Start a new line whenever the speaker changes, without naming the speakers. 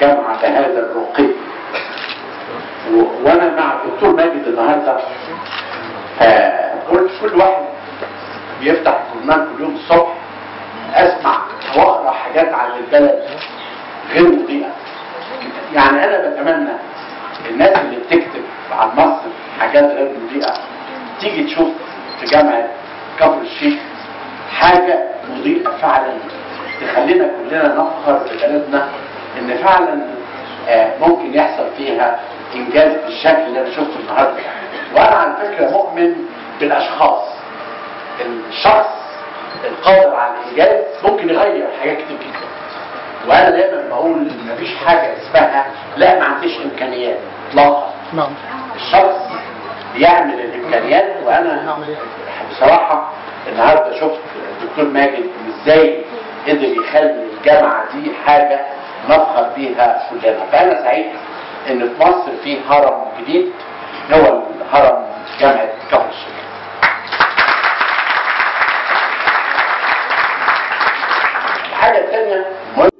جامعه بهذا الرقي و- وانا مع الدكتور ماجد النهارده آه، قلت كل واحد بيفتح الجورنال كل يوم الصبح اسمع واقرا حاجات عن البلد غير مضيئه يعني انا بتمنى الناس اللي بتكتب عن مصر حاجات غير مضيئه تيجي تشوف في جامعه كفر الشيخ حاجه مضيئه فعلا تخلينا كلنا نفخر ببلدنا ان فعلا آه، ممكن يحصل فيها انجاز بالشكل اللي انا شفته النهارده وانا على فكره مؤمن بالاشخاص الشخص القادر على الانجاز ممكن يغير حاجات كتير جدا وانا دايما بقول ان مفيش حاجه اسمها لا ما عنديش امكانيات اطلاقا
نعم
الشخص بيعمل الامكانيات وانا
نعمل ايه؟
بصراحه النهارده شفت الدكتور ماجد ازاي قدر يخلي الجامعه دي حاجه نفخر بيها كلنا فانا سعيد ان في مصر في هرم جديد هو الهرم جامعه كفر الشيخ الحاجه الثانيه